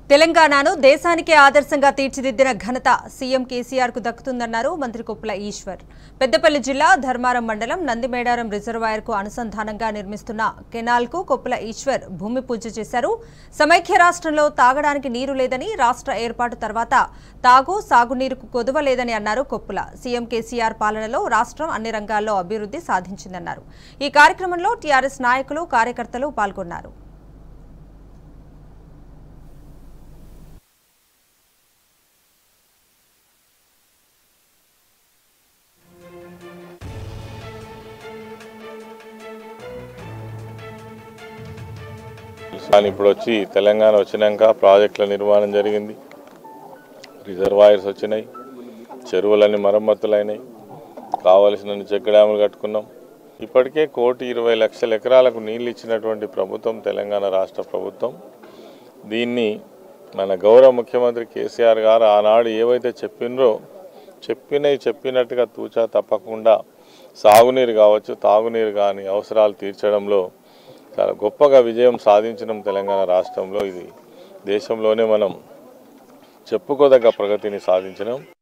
తెలంగాణను దేశానికే ఆదర్శంగా తీర్చిదిద్దిన ఘనత సీఎం కేసీఆర్ కు దక్కుతుందన్నారు మంత్రి కొప్పుల ఈశ్వర్ పెద్దపల్లి జిల్లా ధర్మారం మండలం నందిమేడారం రిజర్వాయర్ కు అనుసంధానంగా నిర్మిస్తున్న కెనాల్ కు కొప్పుల ఈశ్వర్ భూమి పూజ చేశారు సమైక్య రాష్ట్రంలో తాగడానికి నీరు లేదని రాష్ట్ర ఏర్పాటు తర్వాత తాగు సాగునీరుకు కొదువ లేదని అన్నారు కొప్పుల సీఎం కేసీఆర్ పాలనలో రాష్ట్రం అన్ని రంగాల్లో అభివృద్ధి సాధించిందన్నారు ఈ కార్యక్రమంలో టీఆర్ఎస్ నాయకులు కార్యకర్తలు పాల్గొన్నారు కానీ ఇప్పుడు వచ్చి తెలంగాణ వచ్చినాక ప్రాజెక్టుల నిర్మాణం జరిగింది రిజర్వాయర్స్ వచ్చినాయి చెరువులన్నీ మరమ్మతులైనాయి కావలసిన చెక్ డ్యాములు కట్టుకున్నాం ఇప్పటికే కోటి ఇరవై లక్షల ఎకరాలకు నీళ్ళు ఇచ్చినటువంటి ప్రభుత్వం తెలంగాణ రాష్ట్ర ప్రభుత్వం దీన్ని మన గౌరవ ముఖ్యమంత్రి కేసీఆర్ గారు ఆనాడు ఏవైతే చెప్పినరో చెప్పినవి చెప్పినట్టుగా తూచా తప్పకుండా సాగునీరు కావచ్చు తాగునీరు కానీ అవసరాలు తీర్చడంలో చాలా గొప్పగా విజయం సాధించడం తెలంగాణ రాష్ట్రంలో ఇది దేశంలోనే మనం చెప్పుకోదగ్గ ప్రగతిని సాధించడం